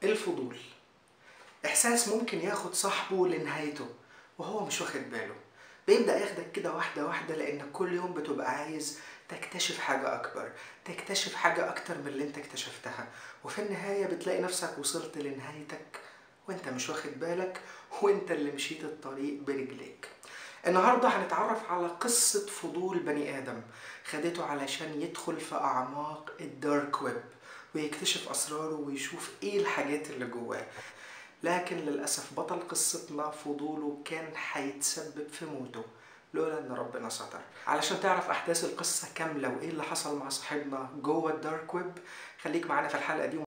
الفضول إحساس ممكن ياخد صاحبه لنهايته وهو مش واخد باله بيبدأ ياخدك كده واحدة واحدة لأنك كل يوم بتبقى عايز تكتشف حاجة أكبر تكتشف حاجة أكتر من اللي أنت اكتشفتها وفي النهاية بتلاقي نفسك وصلت لنهايتك وأنت مش واخد بالك وأنت اللي مشيت الطريق برجليك النهاردة هنتعرف على قصة فضول بني آدم خدته علشان يدخل في أعماق الدارك ويب ويكتشف أسراره ويشوف إيه الحاجات اللي جواه لكن للأسف بطل قصتنا فضوله كان هيتسبب في موته لولا ان ربنا ستر علشان تعرف احداث القصه كامله وايه اللي حصل مع صاحبنا جوه الدارك ويب خليك معانا في الحلقه دي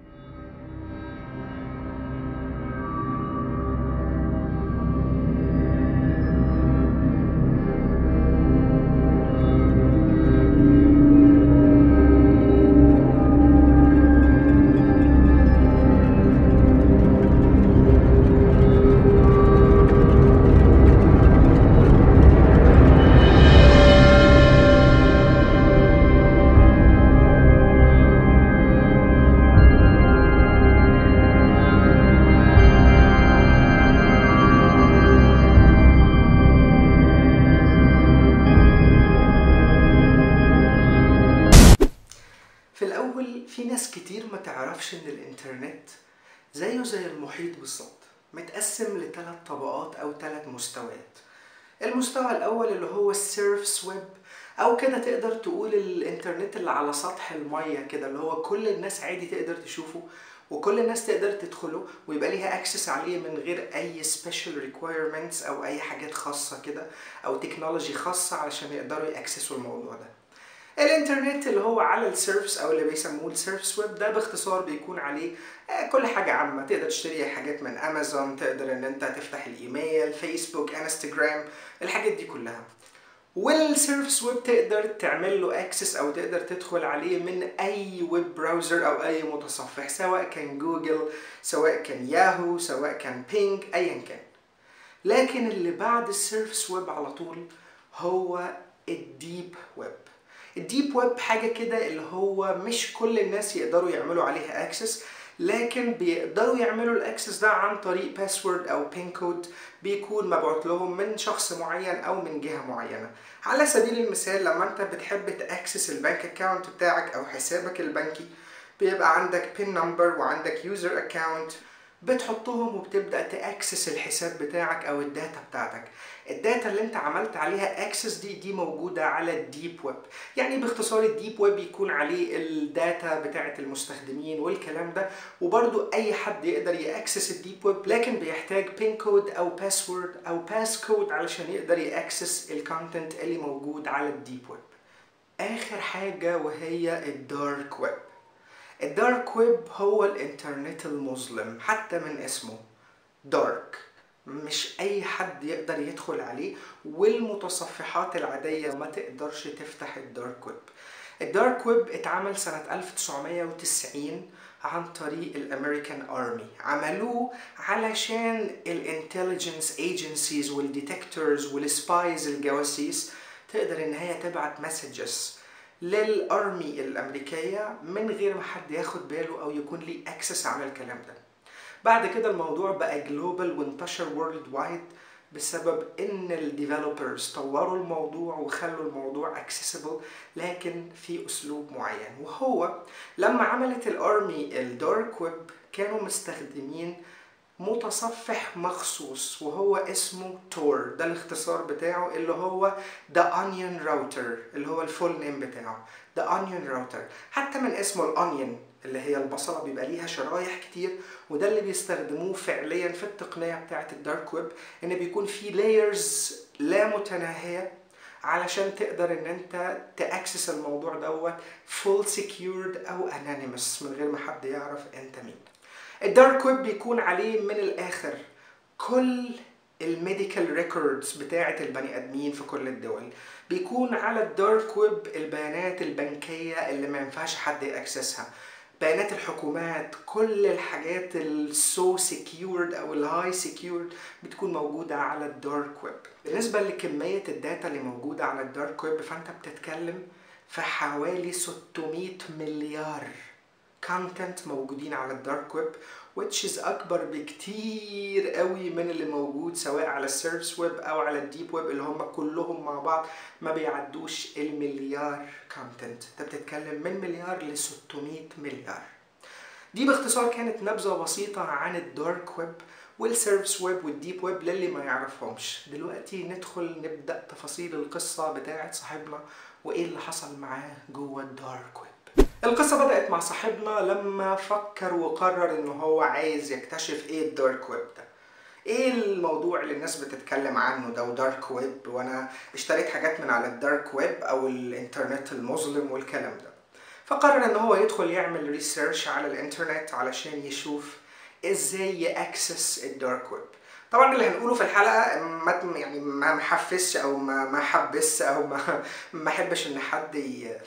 في الأول في ناس كتير ما تعرفش إن الإنترنت زيه زي المحيط بالظبط متقسم لثلاث طبقات أو ثلاث مستويات المستوى الأول اللي هو السيرفس ويب أو كده تقدر تقول الإنترنت اللي على سطح المية كده اللي هو كل الناس عادي تقدر تشوفه وكل الناس تقدر تدخله ويبقى ليها اكسس عليه من غير اي سبيشال ريكويرمنتس او اي حاجات خاصه كده او تكنولوجي خاصه علشان يقدروا ياكسسوا الموضوع ده الانترنت اللي هو على السيرفس او اللي بيسموه السيرفس ويب ده باختصار بيكون عليه آه، كل حاجة عامة تقدر تشتري حاجات من امازون تقدر ان انت تفتح الايميل فيسبوك انستجرام الحاجات دي كلها والسيرفس ويب تقدر تعمل له اكسس او تقدر تدخل عليه من اي ويب براوزر او اي متصفح سواء كان جوجل سواء كان ياهو سواء كان بينج ايا كان لكن اللي بعد السيرفس ويب على طول هو الديب ويب الديب ويب حاجة كده اللي هو مش كل الناس يقدروا يعملوا عليها اكسس لكن بيقدروا يعملوا الاكسس ده عن طريق باسورد او بين كود بيكون مبعوث لهم من شخص معين او من جهة معينة على سبيل المثال لما انت بتحب تاكسس البنك اكاونت بتاعك او حسابك البنكي بيبقى عندك بين نمبر وعندك يوزر اكاونت بتحطهم وبتبدا تاكسس الحساب بتاعك او الداتا بتاعتك الداتا اللي انت عملت عليها اكسس دي دي موجوده على الديب ويب يعني باختصار الديب ويب يكون عليه الداتا بتاعه المستخدمين والكلام ده وبرضو اي حد يقدر ياكسس الديب ويب لكن بيحتاج بين كود او باسورد او باس كود علشان يقدر ياكسس الكونتنت اللي موجود على الديب ويب اخر حاجه وهي الدارك ويب الدارك ويب هو الانترنت المظلم حتى من اسمه دارك مش اي حد يقدر يدخل عليه والمتصفحات العادية ما تقدرش تفتح الدارك ويب الدارك ويب اتعمل سنة 1990 عن طريق الامريكان ارمي عملوه علشان الانتليجنس ايجنسيز والديتكتورز والسبايز الجواسيس تقدر ان هي تبعت مسجز للارمي الامريكيه من غير ما حد ياخد باله او يكون ليه اكسس على الكلام ده بعد كده الموضوع بقى جلوبال وانتشر وورلد وايد بسبب ان الديفلوبرز طوروا الموضوع وخلوا الموضوع اكسسبل لكن في اسلوب معين وهو لما عملت الارمي الدارك ويب كانوا مستخدمين متصفح مخصوص وهو اسمه تور ده الاختصار بتاعه اللي هو The Onion Router اللي هو الفول نيم بتاعه The Onion Router حتى من اسمه الأونيون اللي هي البصلة بيبقى ليها شرايح كتير وده اللي بيستخدموه فعليا في التقنية بتاعة الدارك ويب ان بيكون في لايرز لا متناهية علشان تقدر ان انت تاكسس الموضوع دوت فول سكيورد او انونيمس من غير ما حد يعرف انت مين الدارك ويب بيكون عليه من الاخر كل الميديكال ريكوردز بتاعة البني ادمين في كل الدول بيكون على الدارك ويب البيانات البنكية اللي ما ينفعش حد يأكسسها بيانات الحكومات كل الحاجات السو سكيورد او الهاي سكيورد بتكون موجودة على الدارك ويب بالنسبة لكمية الداتا اللي موجودة على الدارك ويب فانت بتتكلم في حوالي 600 مليار content موجودين على الدارك ويب which is اكبر بكتير قوي من اللي موجود سواء على السيرفس ويب او على الديب ويب اللي هم كلهم مع بعض ما بيعدوش المليار كونتنت انت بتتكلم من مليار ل 600 مليار دي باختصار كانت نبذه بسيطه عن الدارك ويب والسيرفس ويب والديب ويب للي ما يعرفهمش دلوقتي ندخل نبدا تفاصيل القصه بتاعه صاحبنا وايه اللي حصل معاه جوه الدارك ويب القصة بدأت مع صاحبنا لما فكر وقرر ان هو عايز يكتشف ايه الدارك ويب ده ايه الموضوع اللي الناس بتتكلم عنه ده ودارك ويب وانا اشتريت حاجات من على الدارك ويب او الانترنت المظلم والكلام ده فقرر ان هو يدخل يعمل ريسيرش على الانترنت علشان يشوف ازاي يأكسس الدارك ويب طبعا اللي هنقوله في الحلقه ما يعني ما محفزش او ما ما حبس او ما ما احبش ان حد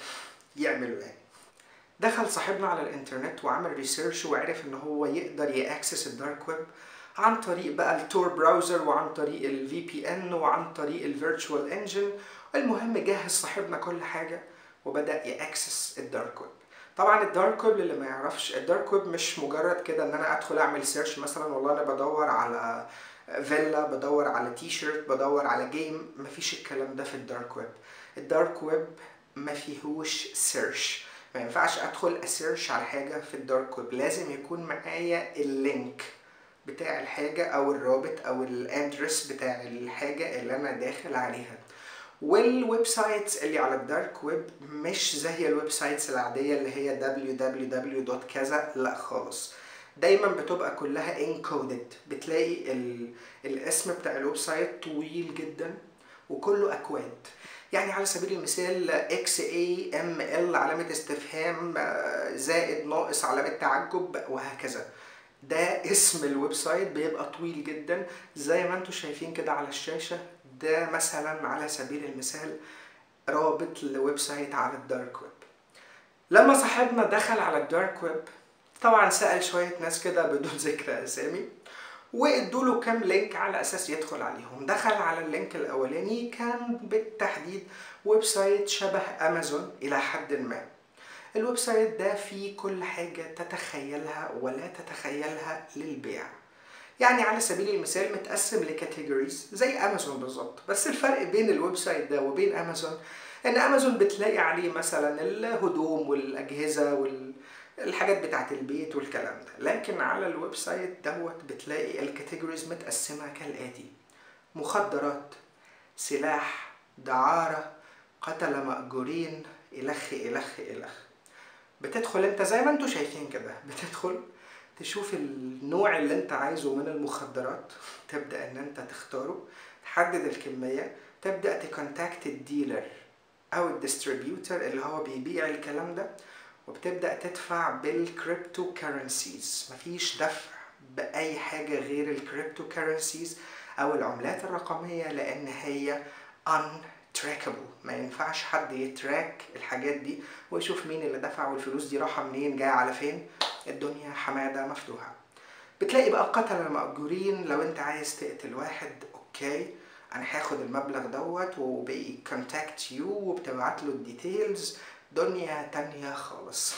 يعمله يعني دخل صاحبنا على الانترنت وعمل ريسيرش وعرف ان هو يقدر ياكسس الدارك ويب عن طريق بقى التور براوزر وعن طريق الفي بي ان وعن طريق الفيرتشوال انجن المهم جهز صاحبنا كل حاجه وبدا ياكسس الدارك ويب طبعا الدارك ويب اللي ما يعرفش الدارك ويب مش مجرد كده ان انا ادخل اعمل سيرش مثلا والله انا بدور على فيلا بدور على تي شيرت بدور على جيم مفيش الكلام ده في الدارك ويب الدارك ويب ما فيهوش سيرش ما ينفعش ادخل اسيرش على حاجه في الدارك ويب لازم يكون معايا اللينك بتاع الحاجه او الرابط او الادرس بتاع الحاجه اللي انا داخل عليها والويب سايتس اللي على الدارك ويب مش زي الويب سايتس العاديه اللي هي www. كذا لا خالص دايما بتبقى كلها انكودد بتلاقي ال... الاسم بتاع الويب سايت طويل جدا وكله اكواد يعني على سبيل المثال اكس اي ام ال علامة استفهام زائد ناقص علامة تعجب وهكذا ده اسم الويب سايت بيبقى طويل جدا زي ما انتم شايفين كده على الشاشة ده مثلا على سبيل المثال رابط لويب سايت على الدارك ويب لما صاحبنا دخل على الدارك ويب طبعا سأل شوية ناس كده بدون ذكر أسامي وادوا له كام لينك على اساس يدخل عليهم دخل على اللينك الاولاني كان بالتحديد ويب سايت شبه امازون الى حد ما الويب سايت ده فيه كل حاجه تتخيلها ولا تتخيلها للبيع يعني على سبيل المثال متقسم لكاتيجوريز زي امازون بالظبط بس الفرق بين الويب سايت ده وبين امازون ان امازون بتلاقي عليه مثلا الهدوم والاجهزه وال الحاجات بتاعت البيت والكلام ده لكن على الويب سايت دوت بتلاقي الكاتيجوريز متقسمة كالآتي مخدرات سلاح دعارة قتل مأجورين إلخ إلخ إلخ بتدخل انت زي ما انتوا شايفين كده بتدخل تشوف النوع اللي انت عايزه من المخدرات تبدأ ان انت تختاره تحدد الكمية تبدأ تكونتاكت الديلر او الديستريبيوتر اللي هو بيبيع الكلام ده وبتبدأ تدفع بالكريبتو كارنسيز مفيش دفع بأي حاجة غير الكريبتو كارنسيز أو العملات الرقمية لأن هي untrackable ما ينفعش حد يتراك الحاجات دي ويشوف مين اللي دفع والفلوس دي رايحة منين جاية على فين الدنيا حمادة مفتوحة بتلاقي بقى قتلة المأجورين لو انت عايز تقتل واحد اوكي انا هاخد المبلغ دوت وبي كونتاكت يو وبتبعت له الديتيلز دنيا تانية خالص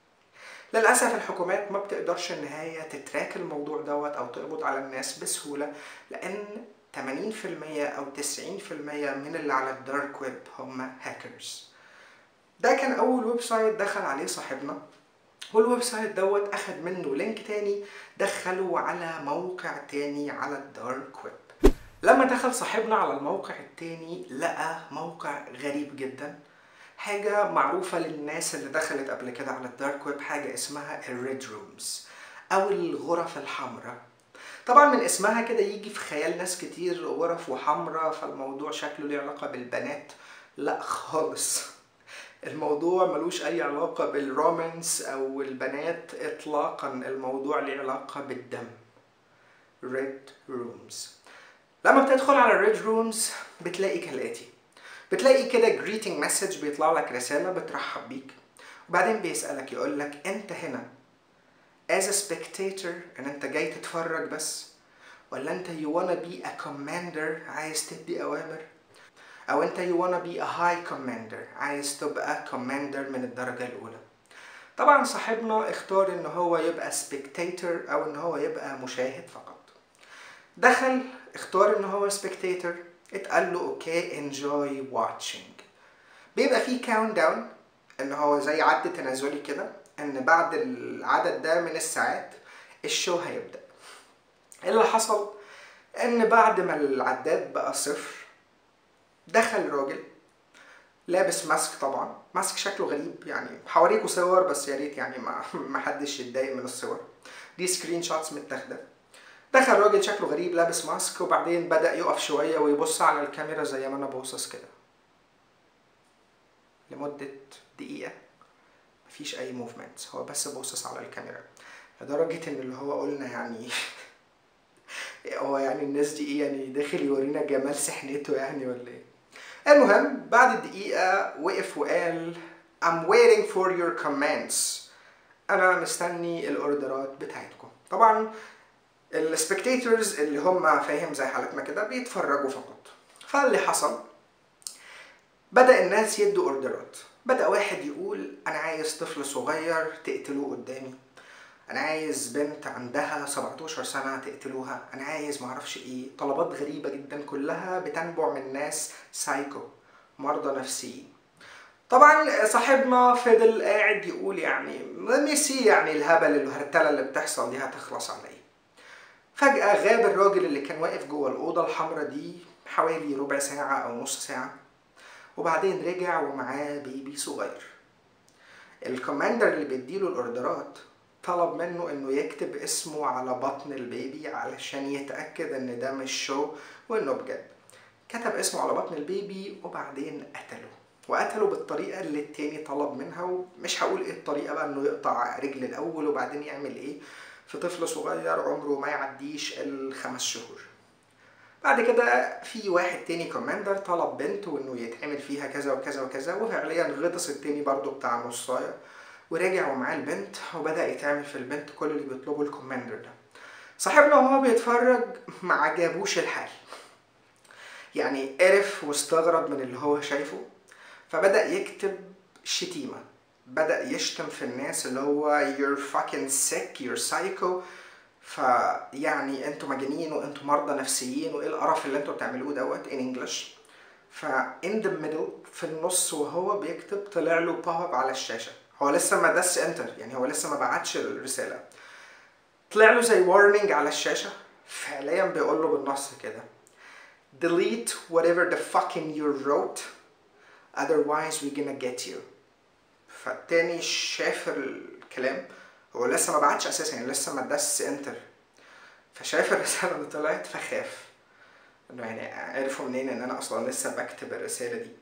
للأسف الحكومات ما بتقدرش إن هي تتراك الموضوع دوت أو تقبض على الناس بسهولة لأن 80% أو 90% من اللي على الدارك ويب هم هاكرز ده كان أول ويب سايت دخل عليه صاحبنا والويب سايت دوت أخد منه لينك تاني دخله على موقع تاني على الدارك ويب لما دخل صاحبنا على الموقع التاني لقى موقع غريب جدا حاجة معروفة للناس اللي دخلت قبل كده على الدارك ويب حاجة اسمها الريد رومز أو الغرف الحمراء طبعا من اسمها كده يجي في خيال ناس كتير غرف وحمراء فالموضوع شكله ليه علاقة بالبنات لا خالص الموضوع ملوش أي علاقة بالرومانس أو البنات إطلاقا الموضوع ليه علاقة بالدم ريد رومز لما بتدخل على الريد رومز بتلاقي كالآتي بتلاقي كده greeting message بيطلع لك رسالة بترحب بيك وبعدين بيسألك يقول لك أنت هنا as a spectator إن أنت جاي تتفرج بس ولا أنت you wanna be a commander عايز تدي أوامر أو أنت you wanna be a high commander عايز تبقى commander من الدرجة الأولى طبعا صاحبنا اختار ان هو يبقى سبكتاتور او ان هو يبقى مشاهد فقط دخل اختار ان هو سبكتاتور اتقال له اوكي انجوي واتشنج بيبقى فيه كاونت داون ان هو زي عد تنازلي كده ان بعد العدد ده من الساعات الشو هيبدا اللي حصل ان بعد ما العداد بقى صفر دخل راجل لابس ماسك طبعا ماسك شكله غريب يعني هوريكوا صور بس يا ريت يعني ما ما حدش يتضايق من الصور دي سكرين شوتس متاخده دخل راجل شكله غريب لابس ماسك وبعدين بدا يقف شويه ويبص على الكاميرا زي ما انا باصص كده لمده دقيقه مفيش اي موفمنت هو بس باصص على الكاميرا لدرجه ان اللي هو قلنا يعني هو يعني الناس دي ايه يعني داخل يورينا جمال سحنته يعني ولا ايه المهم بعد الدقيقة وقف وقال I'm waiting for your comments أنا مستني الأوردرات بتاعتكم طبعا السبكتاتورز اللي هم فاهم زي حالتنا كده بيتفرجوا فقط فاللي حصل بدأ الناس يدوا أوردرات بدأ واحد يقول أنا عايز طفل صغير تقتلوه قدامي انا عايز بنت عندها 17 سنه تقتلوها انا عايز معرفش ايه طلبات غريبه جدا كلها بتنبع من ناس سايكو مرضى نفسيين طبعا صاحبنا فضل قاعد يقول يعني نسي يعني الهبل الهرتله اللي بتحصل دي هتخلص على ايه فجاه غاب الراجل اللي كان واقف جوه الاوضه الحمراء دي حوالي ربع ساعه او نص ساعه وبعدين رجع ومعاه بيبي صغير الكوماندر اللي بيديله الاوردرات طلب منه انه يكتب اسمه على بطن البيبي علشان يتأكد ان ده مش شو وانه بجد كتب اسمه على بطن البيبي وبعدين قتله وقتله بالطريقة اللي التاني طلب منها ومش هقول ايه الطريقة بقى انه يقطع رجل الاول وبعدين يعمل ايه في طفل صغير عمره ما يعديش الخمس شهور بعد كده في واحد تاني كوماندر طلب بنته انه يتعمل فيها كذا وكذا وكذا وفعليا غطس التاني برضو بتاع نصايه ورجع ومعاه البنت وبدأ يتعمل في البنت كل اللي بيطلبه الكوماندر ده صاحبنا وهو بيتفرج ما عجبوش الحال يعني عرف واستغرب من اللي هو شايفه فبدأ يكتب شتيمة بدأ يشتم في الناس اللي هو you're fucking sick you're psycho فيعني انتوا مجانين وانتوا مرضى نفسيين وايه القرف اللي انتوا بتعملوه دوت in English ف in the middle في النص وهو بيكتب طلع له بوب على الشاشة هو لسه ما دس انتر يعني هو لسه ما بعتش الرسالة طلع له زي warning على الشاشة فعليا بيقول له بالنص كده delete whatever the fucking you wrote otherwise we're gonna get you فالتاني شاف الكلام هو لسه ما بعتش اساسا يعني لسه ما دس انتر فشاف الرسالة اللي طلعت فخاف انه يعني عرفوا منين ان انا اصلا لسه بكتب الرسالة دي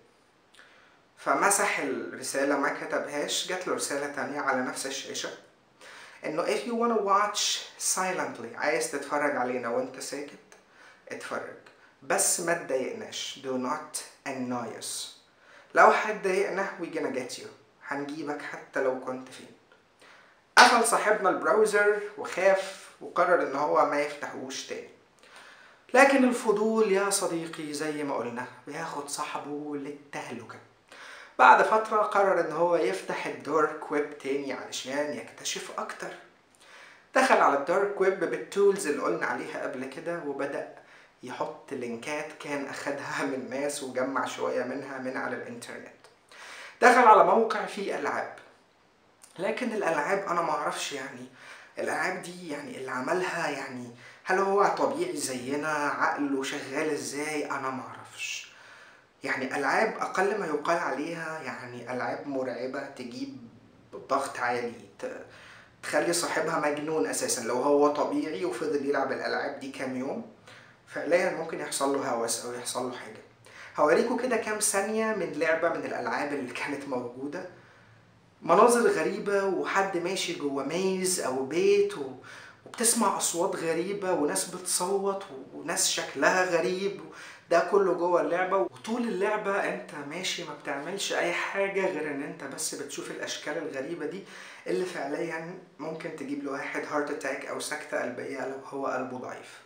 فمسح الرسالة ما كتبهاش جات له رسالة تانية على نفس الشاشة انه if you wanna watch silently عايز تتفرج علينا وانت ساكت اتفرج بس ما تضايقناش do not annoy us لو هتضايقنا we gonna get you هنجيبك حتى لو كنت فين قفل صاحبنا البراوزر وخاف وقرر ان هو ما يفتحوش تاني لكن الفضول يا صديقي زي ما قلنا بياخد صاحبه للتهلكه بعد فترة قرر ان هو يفتح الدارك ويب تاني علشان يكتشف اكتر دخل على الدارك ويب بالتولز اللي قلنا عليها قبل كده وبدأ يحط لينكات كان اخدها من ناس وجمع شوية منها من على الانترنت دخل على موقع فيه العاب لكن الالعاب انا معرفش يعني الالعاب دي يعني اللي عملها يعني هل هو طبيعي زينا عقله شغال ازاي انا معرفش يعني العاب اقل ما يقال عليها يعني العاب مرعبه تجيب ضغط عالي تخلي صاحبها مجنون اساسا لو هو طبيعي وفضل يلعب الالعاب دي كام يوم فعليا ممكن يحصل له هوس او يحصل له حاجه هوريكم كده كام ثانيه من لعبه من الالعاب اللي كانت موجوده مناظر غريبة وحد ماشي جوه ميز أو بيت و... وبتسمع أصوات غريبة وناس بتصوت وناس شكلها غريب ده كله جوه اللعبة وطول اللعبة انت ماشي ما بتعملش اي حاجة غير ان انت بس بتشوف الاشكال الغريبة دي اللي فعليا ممكن تجيب لواحد هارت اتاك او سكتة قلبية لو هو قلبه ضعيف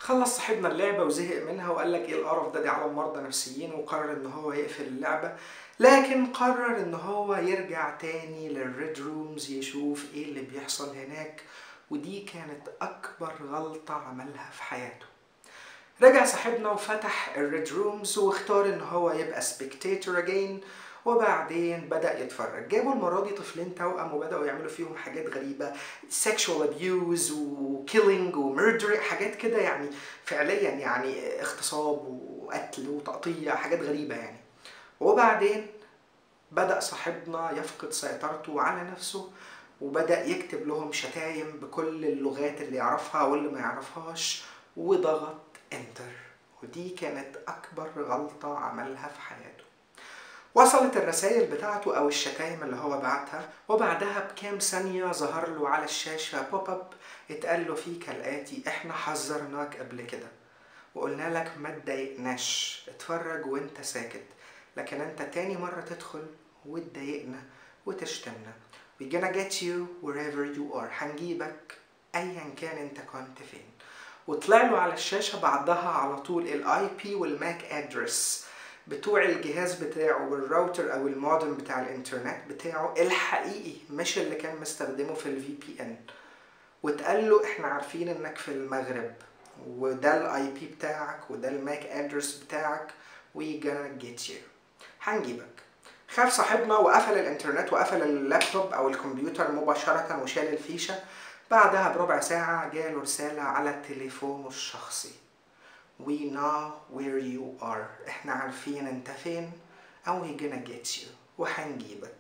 خلص صاحبنا اللعبة وزهق منها وقال لك ايه القرف ده دي عالم مرضى نفسيين وقرر ان هو يقفل اللعبة لكن قرر ان هو يرجع تاني للريد رومز يشوف ايه اللي بيحصل هناك ودي كانت اكبر غلطة عملها في حياته رجع صاحبنا وفتح الريد رومز واختار ان هو يبقى سبكتاتور اجين وبعدين بدأ يتفرج جابوا المرة دي طفلين توأم وبدأوا يعملوا فيهم حاجات غريبة sexual abuse و killing و murder حاجات كده يعني فعليا يعني اغتصاب وقتل وتقطيع حاجات غريبة يعني وبعدين بدأ صاحبنا يفقد سيطرته على نفسه وبدأ يكتب لهم شتايم بكل اللغات اللي يعرفها واللي ما يعرفهاش وضغط انتر ودي كانت أكبر غلطة عملها في حياته وصلت الرسائل بتاعته أو الشتايم اللي هو بعتها وبعدها بكام ثانية ظهر له على الشاشة بوب اب اتقال له فيه كالآتي احنا حذرناك قبل كده وقلنا لك ما تضايقناش اتفرج وانت ساكت لكن انت تاني مرة تدخل وتضايقنا وتشتمنا we gonna get you wherever you are هنجيبك ايا كان انت كنت فين وطلع له على الشاشة بعدها على طول الاي بي والماك ادرس بتوع الجهاز بتاعه والراوتر او المودم بتاع الانترنت بتاعه الحقيقي مش اللي كان مستخدمه في الفي بي ان واتقال له احنا عارفين انك في المغرب وده الاي بي بتاعك وده الماك ادرس بتاعك we gonna get you هنجيبك خاف صاحبنا وقفل الانترنت وقفل اللابتوب او الكمبيوتر مباشرة وشال الفيشة بعدها بربع ساعة جاله رسالة على تليفونه الشخصي We know where you are احنا عارفين انت فين and we gonna get you وهنجيبك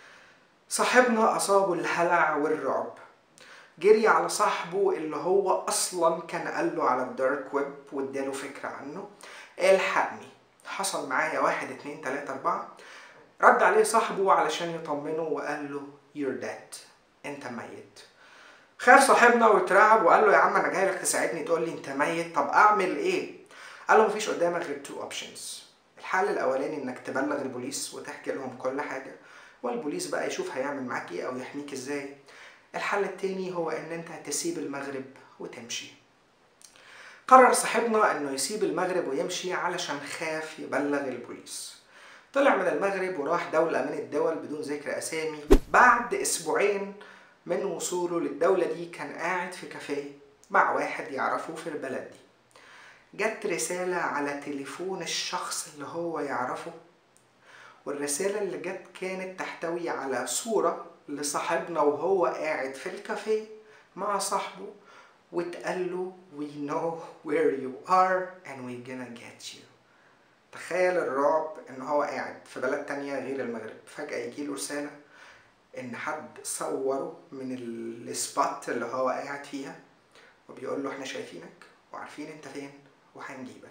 صاحبنا أصابه الهلع والرعب جري على صاحبه اللي هو أصلا كان قال له على الدارك ويب واداله فكرة عنه الحقني حصل معايا واحد اتنين تلاتة أربعة رد عليه صاحبه علشان يطمنه وقال له you're dead انت ميت خاف صاحبنا واترعب وقال له يا عم انا جاي لك تساعدني تقول لي انت ميت طب اعمل ايه قال له مفيش قدامك غير تو اوبشنز الحل الاولاني انك تبلغ البوليس وتحكي لهم كل حاجه والبوليس بقى يشوف هيعمل معاك ايه او يحميك ازاي الحل التاني هو ان انت تسيب المغرب وتمشي قرر صاحبنا انه يسيب المغرب ويمشي علشان خاف يبلغ البوليس طلع من المغرب وراح دولة من الدول بدون ذكر أسامي بعد أسبوعين من وصوله للدولة دي كان قاعد في كافيه مع واحد يعرفه في البلد دي جت رسالة على تليفون الشخص اللي هو يعرفه والرسالة اللي جت كانت تحتوي على صورة لصاحبنا وهو قاعد في الكافيه مع صاحبه واتقال له we know where you are and we gonna get you تخيل الرعب ان هو قاعد في بلد تانية غير المغرب فجأة يجيله رسالة ان حد صوره من السبوت اللي هو قاعد فيها وبيقول له احنا شايفينك وعارفين انت فين وهنجيبك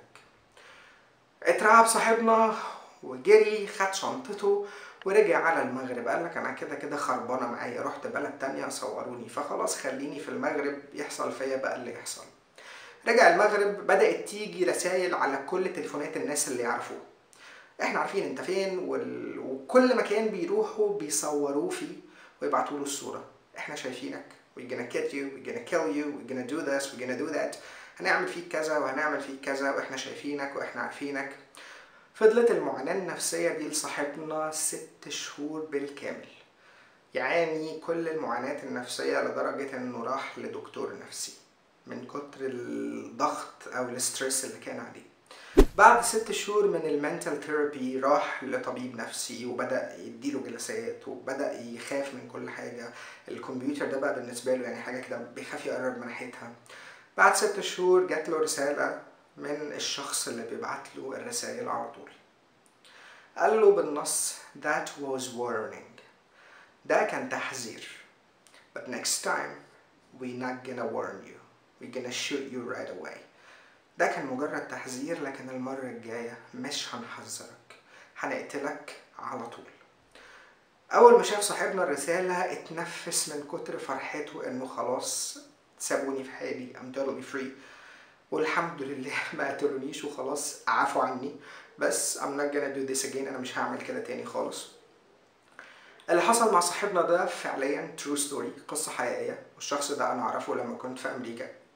اترعب صاحبنا وجري خد شنطته ورجع على المغرب قال لك انا كده كده خربانه معايا رحت بلد تانية صوروني فخلاص خليني في المغرب يحصل فيا بقى اللي يحصل رجع المغرب بدأت تيجي رسائل على كل تليفونات الناس اللي يعرفوه احنا عارفين انت فين وال... وكل مكان بيروحوا بيصوروه فيه ويبعتوا له الصورة احنا شايفينك we're gonna get you we're gonna kill you we're gonna do this we're gonna do that هنعمل فيك كذا وهنعمل فيك كذا واحنا شايفينك واحنا عارفينك فضلت المعاناة النفسية دي لصاحبنا ست شهور بالكامل يعاني كل المعاناة النفسية لدرجة انه راح لدكتور نفسي من كتر الضغط او الستريس اللي كان عليه بعد ست شهور من المنتال ثيرابي راح لطبيب نفسي وبدا يديله جلسات وبدا يخاف من كل حاجه الكمبيوتر ده بقى بالنسبه له يعني حاجه كده بيخاف يقرب من ناحيتها بعد ست شهور جات له رساله من الشخص اللي بيبعت له الرسائل على طول قال له بالنص that was warning ده كان تحذير but next time we not gonna warn you we're gonna shoot you right away ده كان مجرد تحذير لكن المرة الجاية مش هنحذرك هنقتلك على طول أول ما شاف صاحبنا الرسالة اتنفس من كتر فرحته إنه خلاص سابوني في حالي I'm totally free والحمد لله ما قتلونيش وخلاص عفوا عني بس I'm not gonna do this again أنا مش هعمل كده تاني خالص اللي حصل مع صاحبنا ده فعليا true story قصة حقيقية والشخص ده أنا أعرفه لما كنت في أمريكا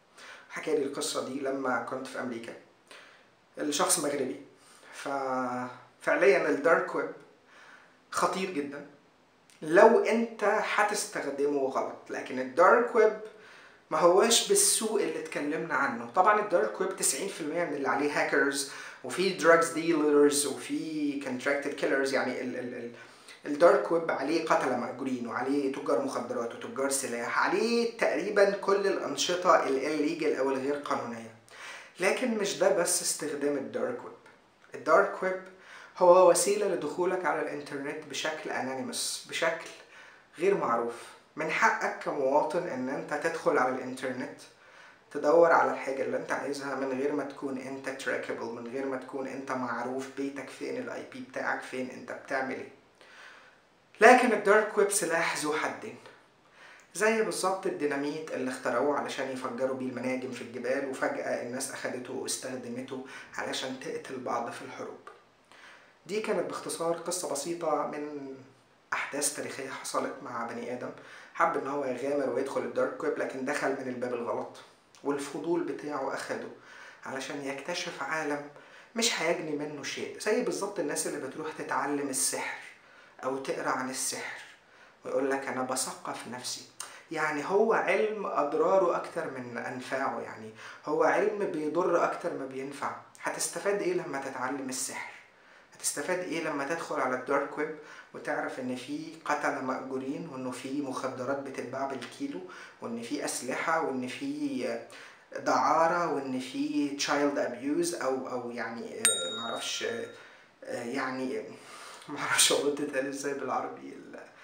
حكى لي القصة دي لما كنت في أمريكا الشخص مغربي ففعليا الدارك ويب خطير جدا لو انت هتستخدمه غلط لكن الدارك ويب ما هواش بالسوء اللي اتكلمنا عنه طبعا الدارك ويب 90% من اللي عليه هاكرز وفي دراجز ديلرز وفي كونتراكتد كيلرز يعني ال ال ال الدارك ويب عليه قتلة مأجورين وعليه تجار مخدرات وتجار سلاح عليه تقريبا كل الأنشطة الليجل أو الغير قانونية لكن مش ده بس استخدام الدارك ويب الدارك ويب هو وسيلة لدخولك على الانترنت بشكل انونيمس بشكل غير معروف من حقك كمواطن ان انت تدخل على الانترنت تدور على الحاجة اللي انت عايزها من غير ما تكون انت تراكبل من غير ما تكون انت معروف بيتك فين الاي بي بتاعك فين انت بتعمل ايه لكن الدارك ويب سلاح ذو حدين زي بالظبط الديناميت اللي اخترعوه علشان يفجروا بيه المناجم في الجبال وفجأة الناس أخدته واستخدمته علشان تقتل بعض في الحروب دي كانت باختصار قصة بسيطة من أحداث تاريخية حصلت مع بني آدم حب إن هو يغامر ويدخل الدارك ويب لكن دخل من الباب الغلط والفضول بتاعه أخده علشان يكتشف عالم مش هيجني منه شيء زي بالظبط الناس اللي بتروح تتعلم السحر أو تقرأ عن السحر ويقول لك أنا بثقف نفسي يعني هو علم أضراره أكتر من أنفاعه يعني هو علم بيضر أكتر ما بينفع هتستفاد إيه لما تتعلم السحر هتستفاد ايه لما تدخل على الدارك ويب وتعرف ان في قتلة مأجورين وانه في مخدرات بتتباع بالكيلو وان في اسلحة وان في دعارة وان في تشايلد ابيوز او او يعني معرفش يعني معرفش اقول تتقال ازاي بالعربي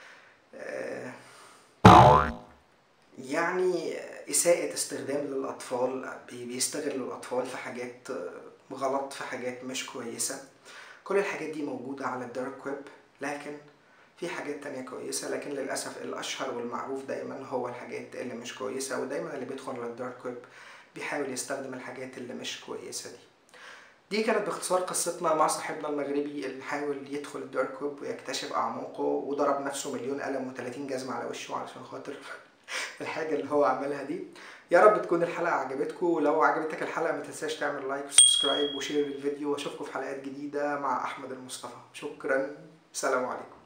يعني إساءة استخدام للأطفال بيستغلوا الأطفال في حاجات غلط في حاجات مش كويسة كل الحاجات دي موجودة على الدارك ويب لكن في حاجات تانية كويسة لكن للأسف الأشهر والمعروف دايما هو الحاجات اللي مش كويسة ودايما اللي بيدخل على الدارك ويب بيحاول يستخدم الحاجات اللي مش كويسة دي دي كانت باختصار قصتنا مع صاحبنا المغربي اللي حاول يدخل الدارك ويب ويكتشف أعماقه وضرب نفسه مليون قلم و30 جزمة على وشه علشان خاطر الحاجة اللي هو عملها دي يا رب تكون الحلقة عجبتكم ولو عجبتك الحلقة ما تنساش تعمل لايك وسبسكرايب وشير الفيديو واشوفكم في حلقات جديدة مع أحمد المصطفى شكرا سلام عليكم